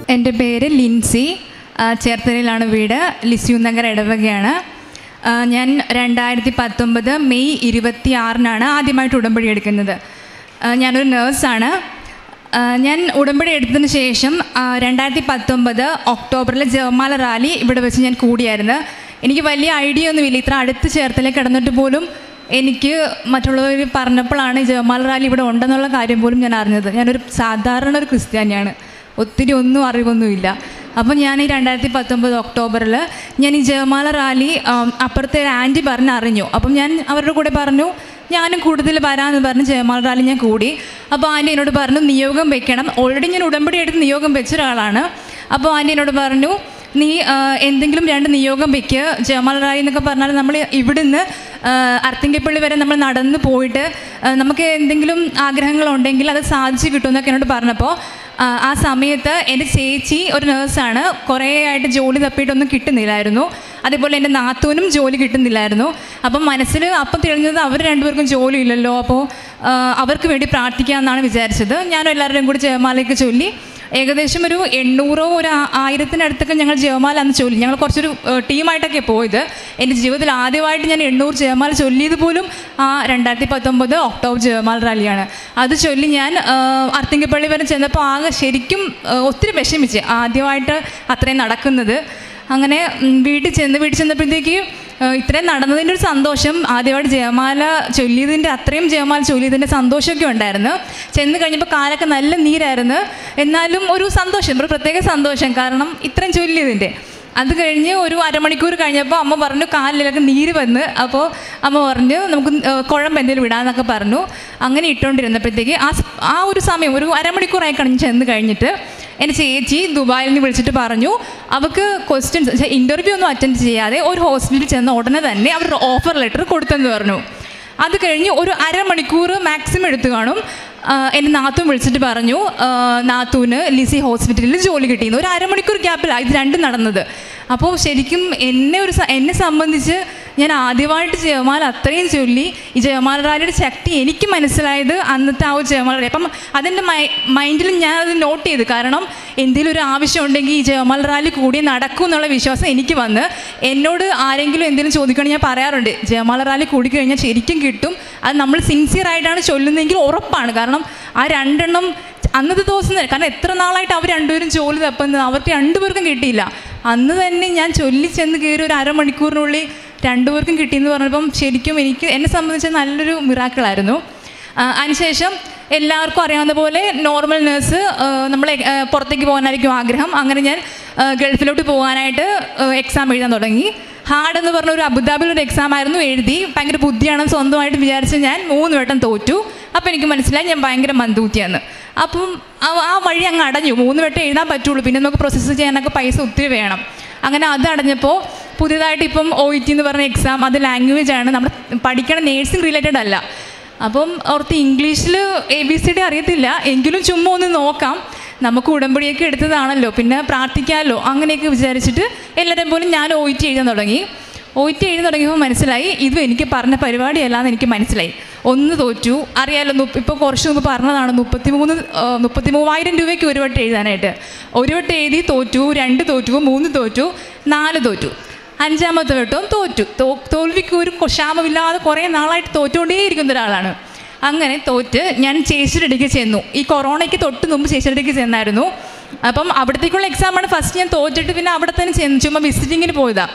എൻ്റെ പേര് ലിൻസി ആ, ചേർത്തലയിലാണ് വീട് ലിസ്യു നഗർ ഇടവകയാണ് ആ, ഞാൻ രണ്ടായിരത്തി പത്തൊമ്പത് മെയ് ഇരുപത്തി ആറിനാണ് ആദ്യമായിട്ട് ഉടമ്പടി എടുക്കുന്നത് ആ, ഞാനൊരു നേഴ്സാണ് ആ, ഞാൻ ഉടമ്പടി എടുത്തതിന് ശേഷം ആ, രണ്ടായിരത്തി പത്തൊമ്പത് ഒക്ടോബറിൽ ജവമാല റാലി ഇവിടെ വെച്ച് ഞാൻ കൂടിയായിരുന്നു എനിക്ക് വലിയ ഐഡിയ ഒന്നുമില്ല ഇത്ര അടുത്ത് ചേർത്തലേ കിടന്നിട്ട് പോലും എനിക്ക് മറ്റുള്ളവർ പറഞ്ഞപ്പോഴാണ് ഈ ജവമാല റാലി ഇവിടെ ഉണ്ടെന്നുള്ള കാര്യം പോലും ഞാൻ അറിഞ്ഞത് ഞാനൊരു സാധാരണ ഒരു ക്രിസ്ത്യാനിയാണ് ഒത്തിരി ഒന്നും അറിവൊന്നുമില്ല അപ്പം ഞാൻ ഈ രണ്ടായിരത്തി പത്തൊമ്പത് ഒക്ടോബറിൽ ഞാൻ ഈ ജയമാല റാലി ആം, അപ്പുറത്തെ ഒരു ആൻറ്റി പറഞ്ഞ് അറിഞ്ഞു അപ്പം ഞാൻ അവരുടെ കൂടെ പറഞ്ഞു ഞാനും കൂടുതൽ വരാമെന്ന് പറഞ്ഞ് ജയമാല റാലി ഞാൻ കൂടി അപ്പോൾ ആൻറ്റി എന്നോട് പറഞ്ഞു നിയോഗം വെക്കണം ഓൾറെഡി ഞാൻ ഉടമ്പടി എടുത്ത് നിയോഗം വെച്ച ഒരാളാണ് അപ്പോൾ ആൻറ്റി എന്നോട് പറഞ്ഞു നീ ആ, എന്തെങ്കിലും രണ്ട് നിയോഗം വെക്കുക ജയമാല റാലി എന്നൊക്കെ പറഞ്ഞാൽ നമ്മൾ ഇവിടുന്ന് ആ, അർത്തിങ്കപ്പള്ളി വരെ നമ്മൾ നടന്ന് പോയിട്ട് ആ, നമുക്ക് എന്തെങ്കിലും ആഗ്രഹങ്ങളുണ്ടെങ്കിൽ അത് സാധിച്ചു കിട്ടുമെന്നൊക്കെ എന്നോട് പറഞ്ഞപ്പോൾ ആ, ആ സമയത്ത് എൻ്റെ ചേച്ചി ഒരു നേഴ്സാണ് കുറേ ആയിട്ട് ജോലി തപ്പിയിട്ടൊന്നും കിട്ടുന്നില്ലായിരുന്നു അതേപോലെ എൻ്റെ നാത്തൂനും ജോലി കിട്ടുന്നില്ലായിരുന്നു അപ്പം മനസ്സിൽ അപ്പം തെളിഞ്ഞത് അവർ രണ്ടുപേർക്കും ജോലി ഇല്ലല്ലോ അപ്പോൾ ആ, അവർക്ക് വേണ്ടി പ്രാർത്ഥിക്കാമെന്നാണ് വിചാരിച്ചത് ഞാനും എല്ലാവരുടെയും കൂടി ജയമാലയൊക്കെ ചൊല്ലി ഏകദേശം ഒരു എണ്ണൂറോ ഒരു ആ- ആയിരത്തിനടുത്തൊക്കെ ഞങ്ങൾ ജയമാല അന്ന് ചൊല്ലി ഞങ്ങൾ കുറച്ചൊരു ഏഹ്, ടീമായിട്ടൊക്കെ പോയത് എൻ്റെ ജീവിതത്തിൽ ആദ്യമായിട്ട് ഞാൻ എണ്ണൂറ് ജയമാല ചൊല്ലിയത് പോലും ആ രണ്ടായിരത്തി പത്തൊമ്പത് ഒക്ടോബർ ജയമാല റാലിയാണ് അത് ചൊല്ലി ഞാൻ ഏഹ്, അർത്തിങ്കപ്പള്ളി വരെ ചെന്നപ്പോൾ ആകെ ശരിക്കും ഏഹ്, ഒത്തിരി വിഷമിച്ച് ആദ്യമായിട്ട് അത്രയും നടക്കുന്നത് അങ്ങനെ ഉം, വീട്ടിൽ ചെന്ന് വീട്ടിൽ ചെന്നപ്പോഴത്തേക്ക് ഏഹ്, ഇത്രയും നടന്നതിൻ്റെ ഒരു സന്തോഷം ആദ്യമായിട്ട് ജയമാല ചൊല്ലിയതിൻ്റെ അത്രയും ജയമാല ചൊല്ലിയതിൻ്റെ സന്തോഷമൊക്കെ ഉണ്ടായിരുന്നു ചെന്ന് കഴിഞ്ഞപ്പോൾ കാലൊക്കെ നല്ല നീരായിരുന്നു എന്നാലും ഒരു സന്തോഷം ഒരു പ്രത്യേക സന്തോഷം കാരണം ഇത്രയും ചൊല്ലിയതിൻ്റെ അത് കഴിഞ്ഞ് ഒരു അരമണിക്കൂർ കഴിഞ്ഞപ്പോൾ അമ്മ പറഞ്ഞു കാലിലൊക്കെ നീര് വന്ന് അപ്പോൾ അമ്മ പറഞ്ഞു നമുക്ക് ഏഹ്, കുഴമ്പ് എന്തെങ്കിലും ഇടാന്നൊക്കെ പറഞ്ഞു അങ്ങനെ ഇട്ടുകൊണ്ടിരുന്നപ്പോഴത്തേക്ക് ആ സ്- ആ ഒരു സമയം ഒരു അരമണിക്കൂറായി കഴിഞ്ഞ് ചെന്ന് കഴിഞ്ഞിട്ട് എൻ്റെ ചേച്ചി ദുബായിൽ നിന്ന് വിളിച്ചിട്ട് പറഞ്ഞു അവൾക്ക് ക്വസ്റ്റ്യൻസ് ഇൻ്റർവ്യൂ ഒന്നും അറ്റൻഡ് ചെയ്യാതെ ഒരു ഹോസ്പിറ്റലിൽ ചെന്ന ഉടനെ തന്നെ അവർ ഓഫർ ലെറ്റർ കൊടുത്തെന്ന് പറഞ്ഞു അത് കഴിഞ്ഞ് ഒരു അരമണിക്കൂർ മാക്സിമം എടുത്തു കാണും ആ, എൻ്റെ നാത്തൂൻ വിളിച്ചിട്ട് പറഞ്ഞു ആ, നാത്തൂന് ലിസി ഹോസ്പിറ്റലിൽ ജോലി കിട്ടിയെന്ന് ഒരു അരമണിക്കൂർ ഗ്യാപ്പിലാണ് ഇത് രണ്ടും നടന്നത് അപ്പോൾ ശരിക്കും എന്നെ ഒരു സ- എന്നെ സംബന്ധിച്ച് ഞാൻ ആദ്യമായിട്ട് ജയമാല അത്രയും ചൊല്ലി ഈ ജയമാല റാലിയുടെ ശക്തി എനിക്ക് മനസ്സിലായത് അന്നത്തെ ആ ഒരു ജയമാല റാലി അപ്പം അതെൻ്റെ മൈ മൈൻഡിൽ ഞാൻ അത് നോട്ട് ചെയ്തു കാരണം എന്തെങ്കിലും ഒരു ആവശ്യം ഉണ്ടെങ്കിൽ ഈ ജയമാല റാലി കൂടി നടക്കും എന്നുള്ള വിശ്വാസം എനിക്ക് വന്ന് എന്നോട് ആരെങ്കിലും എന്തെങ്കിലും ചോദിക്കുകയാണെങ്കിൽ ഞാൻ പറയാറുണ്ട് ജയമാല റാലി കൂടി കഴിഞ്ഞാൽ ശരിക്കും കിട്ടും അത് നമ്മൾ സിൻസിയർ ആയിട്ടാണ് ചൊല്ലുന്നതെങ്കിൽ ഉറപ്പാണ് കാരണം ആ രണ്ടെണ്ണം അന്നത്തെ ദിവസം തന്നെ കാരണം എത്ര നാളായിട്ട് അവർ രണ്ടുപേരും ജോലി തപ്പുന്നത് അവർക്ക് രണ്ടുപേർക്കും കിട്ടിയില്ല അന്ന് തന്നെ ഞാൻ ചൊല്ലി ചെന്ന് കയറി ഒരു അരമണിക്കൂറിനുള്ളിൽ രണ്ടുപേർക്കും കിട്ടിയെന്ന് പറഞ്ഞപ്പം ശരിക്കും എനിക്ക് എന്നെ സംബന്ധിച്ച് നല്ലൊരു മിറാക്കിളായിരുന്നു ആ, അതിനുശേഷം എല്ലാവർക്കും അറിയാവുന്ന പോലെ നോർമൽ നേഴ്സ് നമ്മൾ പുറത്തേക്ക് പോകാനായിരിക്കും ആഗ്രഹം അങ്ങനെ ഞാൻ ആ, ഗൾഫിലോട്ട് പോകാനായിട്ട് എക്സാം എഴുതാൻ തുടങ്ങി ഹാർഡ് എന്ന് പറഞ്ഞ ഒരു അബുദാബിയിൽ ഒരു എക്സാം ആയിരുന്നു എഴുതി ഭയങ്കര ബുദ്ധിയാണെന്ന് സ്വന്തമായിട്ട് വിചാരിച്ച് ഞാൻ മൂന്ന് വട്ടം തോറ്റു അപ്പോൾ എനിക്ക് മനസ്സിലായി ഞാൻ ഭയങ്കര മന്ദൂത്തിയാണ് അപ്പം ആ ആ വഴി അങ്ങ് അടഞ്ഞു മൂന്ന് വട്ടം എഴുതാൻ പറ്റുള്ളൂ പിന്നെ നമുക്ക് പ്രോസസ്സ് ചെയ്യാനൊക്കെ പൈസ ഒത്തിരി വേണം അങ്ങനെ അത് അടഞ്ഞപ്പോൾ പുതിയതായിട്ട് ഇപ്പം ഒ ഇ ടി എന്ന് പറഞ്ഞ എക്സാം അത് ലാംഗ്വേജ് ആണ് നമ്മൾ പഠിക്കണ നേഴ്സിംഗ് റിലേറ്റഡ് അല്ല അപ്പം ഓർത്ത് ഇംഗ്ലീഷിൽ എ ബി സി ഡി അറിയത്തില്ല എങ്കിലും ചുമ്മാ ഒന്ന് നോക്കാം നമുക്ക് ഉടമ്പടിയൊക്കെ എടുത്തതാണല്ലോ പിന്നെ പ്രാർത്ഥിക്കാമല്ലോ അങ്ങനെയൊക്കെ വിചാരിച്ചിട്ട് എല്ലാവരെയും പോലും ഞാൻ ഒ ടി എഴുതാൻ തുടങ്ങി ഒ ടി എഴുതി തുടങ്ങിയപ്പോൾ മനസ്സിലായി ഇതും എനിക്ക് പറഞ്ഞ പരിപാടിയല്ലാന്ന് എനിക്ക് മനസ്സിലായി ഒന്ന് തോറ്റു അറിയാലോ നുപ്പ- ഇപ്പോൾ കുറച്ച് മുമ്പ് പറഞ്ഞതാണ് മുപ്പത്തി മൂന്ന് മുപ്പത്തി മൂവായിരം രൂപയ്ക്ക് ഒരു വട്ടം എഴുതാനായിട്ട് ഒരു വട്ടം എഴുതി തോറ്റു രണ്ട് തോറ്റു മൂന്ന് തോറ്റു നാല് തോറ്റു അഞ്ചാമത്തെ വട്ടവും തോറ്റു തോ തോൽവിക്ക് ഒരു കൊ- ക്ഷാമമില്ലാതെ കുറേ നാളായിട്ട് തോറ്റുകൊണ്ടേയിരിക്കുന്ന ഒരാളാണ് അങ്ങനെ തോറ്റ് ഞാൻ ചേച്ചിയുടെ അടുക്ക് ചെന്നു ഈ കൊറോണയ്ക്ക് തൊട്ട് മുമ്പ് ചേച്ചിയുടെ അടുക്ക് ചെന്നായിരുന്നു അപ്പം അവിടത്തേക്കുള്ള എക്സാമാണ് ഫസ്റ്റ് ഞാൻ തോറ്റിട്ട് പിന്നെ അവിടെ തന്നെ ചെന്ന് ചുമ്മാ വിസിറ്റിങ്ങിന് പോയതാണ്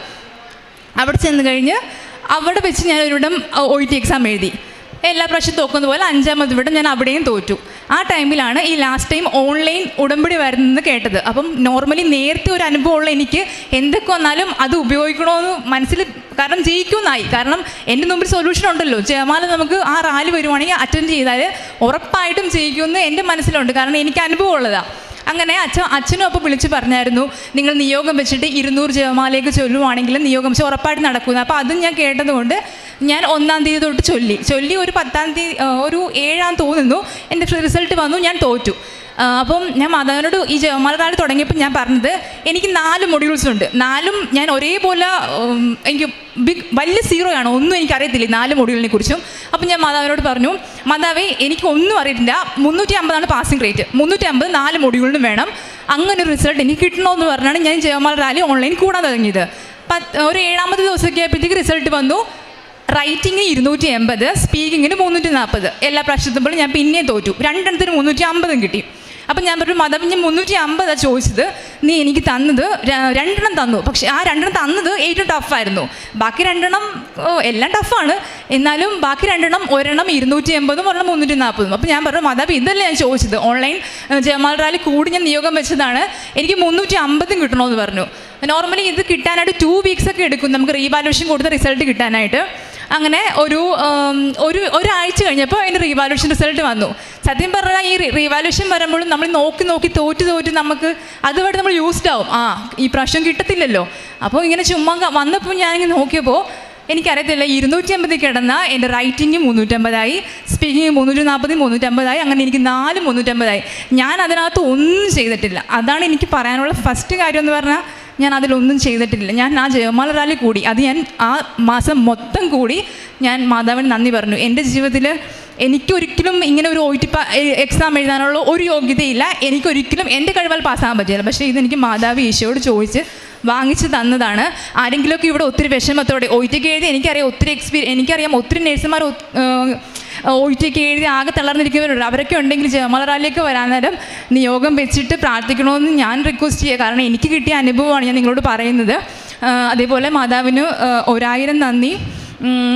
അവിടെ ചെന്ന് കഴിഞ്ഞ് അവിടെ വെച്ച് ഞാൻ ഒരിടം ഒ ടി എക്സാം എഴുതി എല്ലാ പ്രാവശ്യം തോക്കുന്ന പോലെ അഞ്ചാമത് വിടം ഞാൻ അവിടെയും തോറ്റു ആ ടൈമിലാണ് ഈ ലാസ്റ്റ് ടൈം ഓൺലൈൻ ഉടമ്പടി വരുന്നത് കേട്ടത് അപ്പം നോർമലി നേരത്തെ ഒരു അനുഭവമുള്ള എനിക്ക് എന്തൊക്കെ വന്നാലും അത് ഉപയോഗിക്കണമെന്ന് മനസ്സിൽ കാരണം ജയിക്കുമെന്നായി കാരണം എൻ്റെ മുമ്പിൽ സൊല്യൂഷൻ ഉണ്ടല്ലോ ജയമാല നമുക്ക് ആ റാലി വരുവാണെങ്കിൽ അറ്റൻഡ് ചെയ്താൽ ഉറപ്പായിട്ടും ജയിക്കുമെന്ന് എൻ്റെ മനസ്സിലുണ്ട് കാരണം എനിക്ക് അനുഭവം ഉള്ളതാണ് അങ്ങനെ അച്ഛൻ അച്ഛനും അപ്പോൾ വിളിച്ച് പറഞ്ഞായിരുന്നു നിങ്ങൾ നിയോഗം വെച്ചിട്ട് ഇരുന്നൂറ് ജപമാലയൊക്കെ ചൊല്ലുവാണെങ്കിൽ നിയോഗം വെച്ച് ഉറപ്പായിട്ട് നടക്കുന്നത് അപ്പോൾ അതും ഞാൻ കേട്ടതുകൊണ്ട് ഞാൻ ഒന്നാം തീയതി തൊട്ട് ചൊല്ലി ചൊല്ലി ഒരു പത്താം തീയതി ആ, ഒരു ഏഴാം തോന്നുന്നു എൻ്റെ റിസൾട്ട് വന്നു ഞാൻ തോറ്റു ആ, അപ്പം ഞാൻ മാതാവിനോട് ഈ ജപമാല കാലം തുടങ്ങിയപ്പോൾ ഞാൻ പറഞ്ഞത് എനിക്ക് നാല് മൊഡ്യൂൾസ് ഉണ്ട് നാലും ഞാൻ ഒരേപോലെ ഉം, എനിക്ക് ബിഗ് വലിയ സീറോ ആണ് ഒന്നും എനിക്കറിയത്തില്ല ഈ നാല് മൊഡ്യൂളിനെ കുറിച്ചും അപ്പം ഞാൻ മാതാവിനോട് പറഞ്ഞു മാതാവേ എനിക്ക് ഒന്നും അറിയില്ല മുന്നൂറ്റി അമ്പതാണ് പാസിംഗ് റേറ്റ് മുന്നൂറ്റി അമ്പത് നാല് മൊഡ്യൂളിനും വേണം അങ്ങനെ ഒരു റിസൾട്ട് എനിക്ക് കിട്ടണമെന്ന് പറഞ്ഞാണ് ഞാൻ ജയമാൽ റാലി ഓൺലൈൻ കൂടാൻ തുടങ്ങിയത് പത്ത് ഒരു ഏഴാമത്തെ ദിവസമൊക്കെ ആയപ്പോഴത്തേക്ക് റിസൾട്ട് വന്നു റൈറ്റിങ്ങിന് ഇരുന്നൂറ്റി എൺപത് സ്പീക്കിങ്ങിന് മുന്നൂറ്റി നാൽപ്പത് എല്ലാ പ്രാവശ്യത്തുമ്പോഴും ഞാൻ പിന്നെയും തോറ്റു രണ്ടെണ്ണത്തിന് മുന്നൂറ്റി അമ്പതും കിട്ടി അപ്പം ഞാൻ പറഞ്ഞു മതം ഞാൻ മുന്നൂറ്റി അമ്പതാണ് ചോദിച്ചത് നീ എനിക്ക് തന്നത് ര- രണ്ടെണ്ണം തന്നു പക്ഷേ ആ രണ്ടെണ്ണം തന്നത് ഏറ്റവും ടഫായിരുന്നു ബാക്കി രണ്ടെണ്ണം ഓ, എല്ലാം ടഫാണ് എന്നാലും ബാക്കി രണ്ടെണ്ണം ഒരെണ്ണം ഇരുന്നൂറ്റി എൺപതും ഒരെണ്ണം മുന്നൂറ്റി നാൽപ്പതും അപ്പോൾ ഞാൻ പറഞ്ഞു മതാബ് ഇതല്ലേ ഞാൻ ചോദിച്ചത് ഓൺലൈൻ ഏഹ്, ജമാൽ റാലി കൂടി ഞാൻ നിയോഗം വെച്ചതാണ് എനിക്ക് മുന്നൂറ്റി അമ്പതും കിട്ടണമെന്ന് പറഞ്ഞു നോർമലി ഇത് കിട്ടാനായിട്ട് ടു വീക്സ് ഒക്കെ എടുക്കും നമുക്ക് റീവാലുവേഷൻ കൊടുത്ത റിസൾട്ട് കിട്ടാനായിട്ട് അങ്ങനെ ഒരു ഉം, ഒരു ഒരാഴ്ച കഴിഞ്ഞപ്പോൾ അതിൻ്റെ റീവാലുവേഷൻ റിസൾട്ട് വന്നു സത്യം പറഞ്ഞാൽ ഈ റീവാലുവേഷൻ വരുമ്പോഴും നമ്മൾ നോക്കി നോക്കി തോറ്റ് തോറ്റ് നമുക്ക് അതുമായിട്ട് നമ്മൾ യൂസ്ഡ് ആവും ആ ഈ പ്രാവശ്യം കിട്ടത്തില്ലല്ലോ അപ്പോൾ ഇങ്ങനെ ചുമ്മാ ക- വന്നപ്പോൾ ഞാനിങ്ങനെ നോക്കിയപ്പോൾ എനിക്കറിയത്തില്ല ഇരുന്നൂറ്റി അമ്പതിൽ കിടന്ന എൻ്റെ റൈറ്റിംഗ് മുന്നൂറ്റമ്പതായി സ്പീക്കിംഗ് മുന്നൂറ്റി നാൽപ്പത് മുന്നൂറ്റമ്പതായി അങ്ങനെ എനിക്ക് നാല് മുന്നൂറ്റമ്പതായി ഞാൻ അതിനകത്ത് ഒന്നും ചെയ്തിട്ടില്ല അതാണ് എനിക്ക് പറയാനുള്ള ഫസ്റ്റ് കാര്യം എന്ന് പറഞ്ഞാൽ ഞാൻ അതിലൊന്നും ചെയ്തിട്ടില്ല ഞാൻ ആ ജയമാല റാലി കൂടി അത് ഞാൻ ആ മാസം മൊത്തം കൂടി ഞാൻ മാതാവിന് നന്ദി പറഞ്ഞു എൻ്റെ ജീവിതത്തിൽ എനിക്കൊരിക്കലും ഇങ്ങനെ ഒരു ഒ ടി എക്സാം എഴുതാനുള്ള ഒരു യോഗ്യതയില്ല എനിക്കൊരിക്കലും എൻ്റെ കഴിവാൽ പാസ്സാകാൻ പറ്റില്ല പക്ഷേ ഇതെനിക്ക് മാതാവ് ഈശോയോട് ചോദിച്ച് വാങ്ങിച്ചു തന്നതാണ് ആരെങ്കിലുമൊക്കെ ഇവിടെ ഒത്തിരി വിഷമത്തോടെ ഒ ടി എഴുതി എനിക്കറിയാം ഒത്തിരി എക്സ്പീരിയൻ എനിക്കറിയാം ഒത്തിരി നേഴ്സുമാർ ഒ ടി ഒക്കെ എഴുതി ആകെ തളർന്നിരിക്കുന്നവരുണ്ട് അവരൊക്കെ ഉണ്ടെങ്കിൽ ജയമാല റാലിയൊക്കെ വരാൻ നേരം നിയോഗം വെച്ചിട്ട് പ്രാർത്ഥിക്കണമെന്ന് ഞാൻ റിക്വസ്റ്റ് ചെയ്യുക കാരണം എനിക്ക് കിട്ടിയ അനുഭവമാണ് ഞാൻ നിങ്ങളോട് പറയുന്നത് ആ, അതേപോലെ മാതാവിന് ആ, ഒരായിരം നന്ദി ഉം,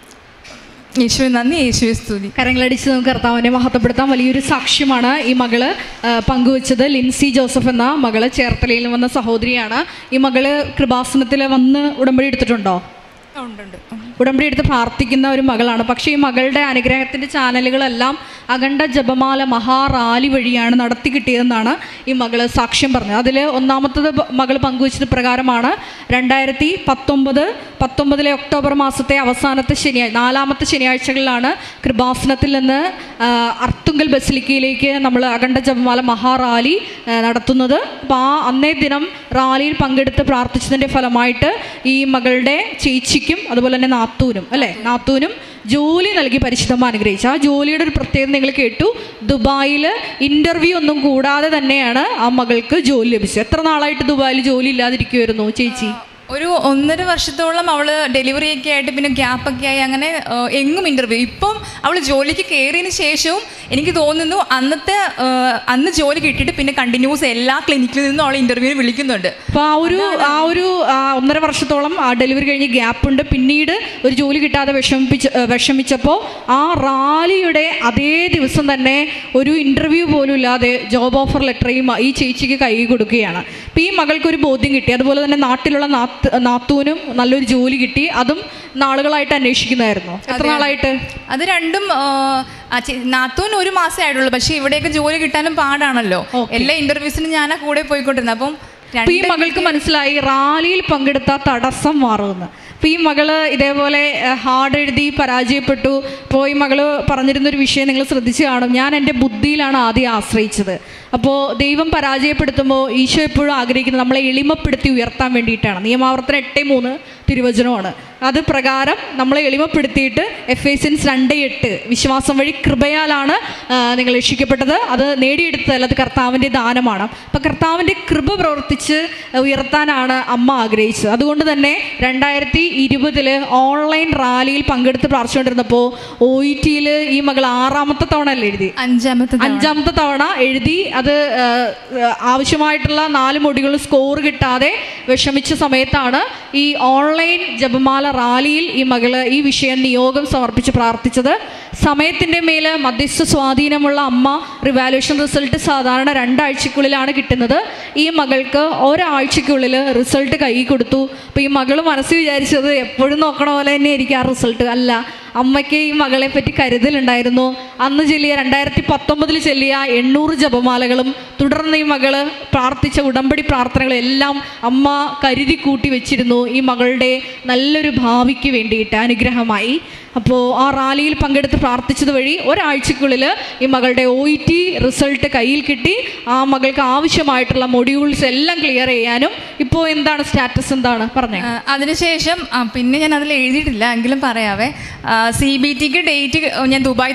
യേശുവെ നന്ദി യേശുവെ സ്തുതി കരങ്ങളടിച്ച് നമുക്ക് കർത്താവിനെ മഹത്വപ്പെടുത്താൻ വലിയൊരു സാക്ഷ്യമാണ് ഈ മകള് ആ, പങ്കുവച്ചത് ലിൻസി ജോസഫ് എന്ന മകള് ചേർത്തലയിൽ വന്ന സഹോദരിയാണ് ഈ മകള് കൃപാസനത്തിൽ വന്ന് ഉടമ്പടി എടുത്തിട്ടുണ്ടോ ഉണ്ടുണ്ട് ഉടമ്പടി എടുത്ത് പ്രാർത്ഥിക്കുന്ന ഒരു മകളാണ് പക്ഷേ ഈ മകളുടെ അനുഗ്രഹത്തിൻ്റെ ചാനലുകളെല്ലാം അഖണ്ഡ ജപമാല മഹാറാലി വഴിയാണ് നടത്തി കിട്ടിയതെന്നാണ് ഈ മകള് സാക്ഷ്യം പറഞ്ഞത് അതിൽ ഒന്നാമത്തത് പ- മകൾ പങ്കുവച്ചത് പ്രകാരമാണ് രണ്ടായിരത്തി പത്തൊമ്പത് പത്തൊമ്പതിലെ ഒക്ടോബർ മാസത്തെ അവസാനത്തെ ശനിയാഴ്ച നാലാമത്തെ ശനിയാഴ്ചകളിലാണ് കൃപാസനത്തിൽ നിന്ന് ആ, അർത്തുങ്കൽ ബസിലിക്കയിലേക്ക് നമ്മൾ അഖണ്ഡ ജപമാല മഹാറാലി ആ, നടത്തുന്നത് അപ്പോൾ ആ അന്നേ ദിനം റാലിയിൽ പങ്കെടുത്ത് പ്രാർത്ഥിച്ചതിൻ്റെ ഫലമായിട്ട് ഈ മകളുടെ ചേച്ചിക്കും അതുപോലെ തന്നെ നാത്തൂനും അല്ലേ നാത്തൂനും ജോലി നൽകി പരിശുദ്ധമ്മ അനുഗ്രഹിച്ചു ആ ജോലിയുടെ ഒരു പ്രത്യേകത നിങ്ങൾ കേട്ടു ദുബായിൽ ഇൻ്റർവ്യൂ ഒന്നും കൂടാതെ തന്നെയാണ് ആ മകൾക്ക് ജോലി ലഭിച്ചത് എത്ര നാളായിട്ട് ദുബായിൽ ജോലി ഇല്ലാതിരിക്കുമായിരുന്നു ചേച്ചി ഒരു ഒന്നര വർഷത്തോളം അവൾ ഡെലിവറി ഒക്കെ ആയിട്ട് പിന്നെ ഗ്യാപ്പൊക്കെ ആയി അങ്ങനെ ആ, എങ്ങും ഇൻ്റർവ്യൂ ഇപ്പം അവൾ ജോലിക്ക് കയറിയതിന് ശേഷവും എനിക്ക് തോന്നുന്നു അന്നത്തെ ആ, അന്ന് ജോലി കിട്ടിയിട്ട് പിന്നെ കണ്ടിന്യൂസ് എല്ലാ ക്ലിനിക്കിൽ നിന്നും അവൾ ഇൻ്റർവ്യൂവിന് വിളിക്കുന്നുണ്ട് അപ്പോൾ ആ ഒരു ആ ഒരു ആ, ഒന്നര വർഷത്തോളം ആ ഡെലിവറി കഴിഞ്ഞ് ഗ്യാപ്പുണ്ട് പിന്നീട് ഒരു ജോലി കിട്ടാതെ വിഷമിപ്പിച്ച് ഏ, വിഷമിച്ചപ്പോൾ ആ റാലിയുടെ അതേ ദിവസം തന്നെ ഒരു ഇൻ്റർവ്യൂ പോലും ഇല്ലാതെ ജോബ് ഓഫർ ലെറ്ററേയും ഈ ചേച്ചിക്ക് കൈ കൊടുക്കുകയാണ് അപ്പോൾ ഈ മകൾക്ക് ഒരു ബോധ്യം കിട്ടി അതുപോലെ തന്നെ നാട്ടിലുള്ള നാത്ത് നാത്തൂനും നല്ലൊരു ജോലി കിട്ടി അതും നാളുകളായിട്ട് അന്വേഷിക്കുന്നതായിരുന്നു എത്ര നാളായിട്ട് അത് രണ്ടും ആ, ആ ചെ- നാത്തൂൻ ഒരു മാസമേ ആയിട്ടുള്ളൂ പക്ഷേ ഇവിടെയൊക്കെ ജോലി കിട്ടാനും പാടാണല്ലോ എല്ലാ ഇൻ്റർവ്യൂസിനും ഞാൻ ആ കൂടെ പോയിക്കൊണ്ടിരുന്നത് അപ്പം അപ്പൊ ഈ രണ്ട് മകൾക്ക് മനസ്സിലായി റാലിയിൽ പങ്കെടുത്ത തടസ്സം മാറുമെന്ന് അപ്പൊ ഈ മകള് ഇതേപോലെ ഹാർഡ് എഴുതി പരാജയപ്പെട്ടു അപ്പോൾ ഈ മകള് പറഞ്ഞിരുന്നൊരു വിഷയം നിങ്ങൾ ശ്രദ്ധിച്ചു കാണും ഞാൻ എൻ്റെ ബുദ്ധിയിലാണ് ആദ്യം ആശ്രയിച്ചത് അപ്പോൾ ദൈവം പരാജയപ്പെടുത്തുമ്പോൾ ഈശോ എപ്പോഴും ആഗ്രഹിക്കുന്നത് നമ്മളെ എളിമപ്പെടുത്തി ഉയർത്താൻ വേണ്ടിയിട്ടാണ് നിയമാവർത്തനം എട്ട് മൂന്ന് തിരുവചനമാണ് അത് പ്രകാരം നമ്മളെ എളിമപ്പെടുത്തിയിട്ട് എഫ് എസിൻസ് രണ്ട് എട്ട് വിശ്വാസം വഴി കൃപയാലാണ് ആ, നിങ്ങൾ രക്ഷിക്കപ്പെട്ടത് അത് നേടിയെടുത്തതല്ല അത് കർത്താവിൻ്റെ ദാനമാണ് അപ്പം കർത്താവിൻ്റെ കൃപ പ്രവർത്തിച്ച് ഉയർത്താനാണ് അമ്മ ആഗ്രഹിച്ചത് അതുകൊണ്ട് തന്നെ രണ്ടായിരത്തി ഇരുപതില് ഓൺലൈൻ റാലിയിൽ പങ്കെടുത്ത് പ്രാർത്ഥിച്ചുകൊണ്ടിരുന്നപ്പോൾ ഒ ഇ ടിയിൽ ഈ മകൾ ആറാമത്തെ തവണ അല്ലേ എഴുതി അഞ്ചാമത്തെ തവണ. അഞ്ചാമത്തെ തവണ എഴുതി അത് ആ, ആവശ്യമായിട്ടുള്ള നാല് മൊടികൾ സ്കോർ കിട്ടാതെ വിഷമിച്ച സമയത്താണ് ഈ ഓൺലൈൻ ജപമാല റാലിയിൽ ഈ മകള് ഈ വിഷയം നിയോഗം സമർപ്പിച്ച് പ്രാർത്ഥിച്ചത് സമയത്തിൻ്റെ മേൽ മധ്യസ്ഥ സ്വാധീനമുള്ള അമ്മ റിവാലുവേഷൻ റിസൾട്ട് സാധാരണ രണ്ടാഴ്ചക്കുള്ളിലാണ് കിട്ടുന്നത് ഈ മകൾക്ക് ഒരാഴ്ചക്കുള്ളിൽ റിസൾട്ട് കൈ കൊടുത്തു അപ്പോൾ ഈ മകൾ മനസ്സിൽ വിചാരിച്ചത് എപ്പോഴും നോക്കണ പോലെ തന്നെ ആയിരിക്കും ആ റിസൾട്ട് അല്ല അമ്മയ്ക്ക് ഈ മകളെ പറ്റി കരുതലുണ്ടായിരുന്നു അന്ന് ചെല്ലിയ രണ്ടായിരത്തി പത്തൊമ്പതിൽ ചെല്ലിയ എണ്ണൂറ് ജപമാലകളും തുടർന്ന് ഈ മകള് പ്രാർത്ഥിച്ച ഉടമ്പടി പ്രാർത്ഥനകളും എല്ലാം അമ്മ കരുതി കൂട്ടി വെച്ചിരുന്നു ഈ മകളുടെ നല്ലൊരു ഭാവിക്ക് വേണ്ടിയിട്ട് അനുഗ്രഹമായി അപ്പോൾ ആ റാലിയിൽ പങ്കെടുത്ത് പ്രാർത്ഥിച്ചത് വഴി ഒരാഴ്ചക്കുള്ളിൽ ഈ മകളുടെ ഒ ഇ ടി റിസൾട്ട് കയ്യിൽ കിട്ടി ആ മകൾക്ക് ആവശ്യമായിട്ടുള്ള മൊഡ്യൂൾസ് എല്ലാം ക്ലിയർ ചെയ്യാനും ഇപ്പോൾ എന്താണ് സ്റ്റാറ്റസ് എന്താണ് പറഞ്ഞേ ആ, അതിനുശേഷം ആ, പിന്നെ ഞാൻ അതിൽ എഴുതിയിട്ടില്ല എങ്കിലും പറയാവേ സി ബി ടിക്ക് ഡേറ്റ് ഞാൻ ദുബായ് തന്നെ വെച്ച്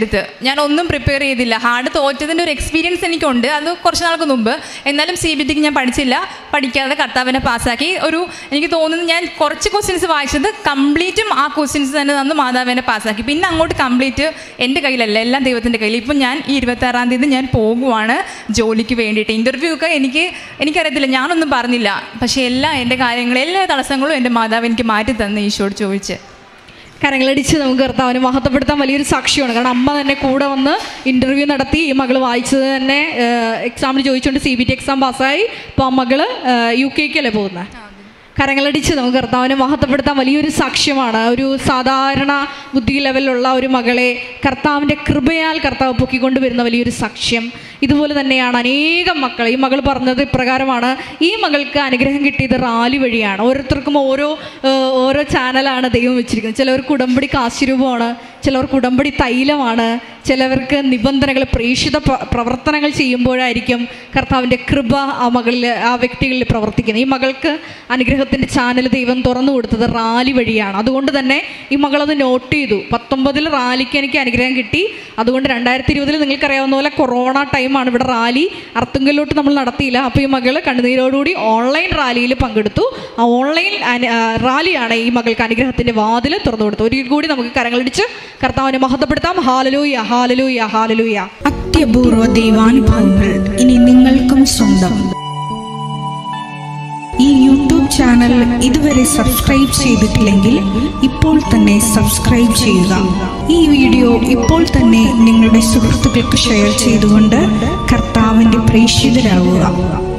എടുത്ത് ഞാൻ ഒന്നും പ്രിപ്പയർ ചെയ്തില്ല ഹാർഡ് തോറ്റതിൻ്റെ ഒരു എക്സ്പീരിയൻസ് എനിക്കുണ്ട് അത് കുറച്ച് നാൾക്ക് മുമ്പ് എന്നാലും സി ബി ടിക്ക് ഞാൻ പഠിച്ചില്ല പഠിക്കാതെ കർത്താവിനെ പാസ്സാക്കി ഒരു എനിക്ക് തോന്നുന്നു ഞാൻ കുറച്ച് ക്വസ്റ്റ്യൻസ് വായിച്ചത് കംപ്ലീറ്റും ആ ക്വസ്റ്റ്യൻസ് തന്നെ തന്ന് മാതാവിനെ പാസ്സാക്കി പിന്നെ അങ്ങോട്ട് കംപ്ലീറ്റ് എൻ്റെ കയ്യിലല്ല എല്ലാം ദൈവത്തിൻ്റെ കയ്യിൽ ഇപ്പം ഞാൻ ഈ ഇരുപത്താറാം തീയതി ഞാൻ പോകുവാണ് ജോലിക്ക് വേണ്ടിയിട്ട് ഇൻ്റർവ്യൂ ഒക്കെ എനിക്ക് എനിക്കറിയത്തില്ല ഞാനൊന്നും പറഞ്ഞില്ല പക്ഷേ എല്ലാ എൻ്റെ കാര്യങ്ങളും എല്ലാ തടസ്സങ്ങളും എൻ്റെ മാതാവ് എനിക്ക് മാറ്റി തന്ന് ഈശോട് ചോദിച്ച് കരങ്ങളടിച്ച് നമുക്ക് കർത്താവിനെ മഹത്വപ്പെടുത്താൻ വലിയൊരു സാക്ഷ്യമാണ് കാരണം അമ്മ തന്നെ കൂടെ വന്ന് ഇൻ്റർവ്യൂ നടത്തി ഈ മകൾ വായിച്ചത് തന്നെ എക്സാമിന് ചോദിച്ചുകൊണ്ട് സി ബി ടി എക്സാം പാസ്സായി അപ്പോൾ ആ മകള് യു കെക്കല്ലേ പോകുന്നത് കരങ്ങളടിച്ച് നമുക്ക് കർത്താവിനെ മഹത്വപ്പെടുത്താൻ വലിയൊരു സാക്ഷ്യമാണ് ഒരു സാധാരണ ബുദ്ധി ലെവലിലുള്ള ഒരു മകളെ കർത്താവിൻ്റെ കൃപയാൽ കർത്താവ് പൊക്കിക്കൊണ്ട് വരുന്ന വലിയൊരു സാക്ഷ്യം ഇതുപോലെ തന്നെയാണ് അനേകം മക്കൾ ഈ മകൾ പറഞ്ഞത് ഇപ്രകാരമാണ് ഈ മകൾക്ക് അനുഗ്രഹം കിട്ടിയത് റാലി വഴിയാണ് ഓരോരുത്തർക്കും ഓരോ ഏഹ്, ഓരോ ചാനലാണ് ദൈവം വെച്ചിരിക്കുന്നത് ചിലവർക്ക് ഉടമ്പടി കാശുരൂപമാണ് ചിലവർക്ക് ഉടമ്പടി തൈലമാണ് ചിലവർക്ക് നിബന്ധനകൾ പ്രേക്ഷിത പ്ര- പ്രവർത്തനങ്ങൾ ചെയ്യുമ്പോഴായിരിക്കും കർത്താവിൻ്റെ കൃപ ആ മകളിൽ ആ വ്യക്തികളിൽ പ്രവർത്തിക്കുന്നത് ഈ മകൾക്ക് അനുഗ്രഹത്തിൻ്റെ ചാനൽ ദൈവം തുറന്നു കൊടുത്തത് റാലി വഴിയാണ് അതുകൊണ്ട് തന്നെ ഈ മകളത് നോട്ട് ചെയ്തു പത്തൊമ്പതിൽ റാലിക്ക് എനിക്ക് അനുഗ്രഹം കിട്ടി അതുകൊണ്ട് രണ്ടായിരത്തി ഇരുപതിൽ നിങ്ങൾക്കറിയാവുന്ന പോലെ കൊറോണ ടൈമാണ് ഇവിടെ റാലി അർത്തുങ്കലിലോട്ട് നമ്മൾ നടത്തിയില്ല അപ്പോൾ ഈ മകൾ കണ്ണുനീരോടുകൂടി ഓൺലൈൻ റാലിയിൽ പങ്കെടുത്തു ആ ഓൺലൈൻ അനു- ആ, റാലിയാണ് ഈ മകൾക്ക് അനുഗ്രഹത്തിൻ്റെ വാതിൽ തുറന്നു കൊടുത്തത് ഒരിക്കൽ കൂടി നമുക്ക് കരങ്ങളടിച്ച് കർത്താവിനെ മഹത്വപ്പെടുത്താം ഹാലലൂയ ഹാലലൂയ ഹാലലൂയ അത്യപൂർവ ദൈവാനുഭവങ്ങൾ ഇനി നിങ്ങൾക്കും സ്വന്തം ഈ യൂട്യൂബ് ചാനൽ ഇതുവരെ സബ്സ്ക്രൈബ് ചെയ്തിട്ടില്ലെങ്കിൽ ഇപ്പോൾ തന്നെ സബ്സ്ക്രൈബ് ചെയ്യുക ഈ വീഡിയോ ഇപ്പോൾ തന്നെ നിങ്ങളുടെ സുഹൃത്തുക്കൾക്ക് ഷെയർ ചെയ്തുകൊണ്ട് കർത്താവിൻ്റെ പ്രേക്ഷിതരാകുക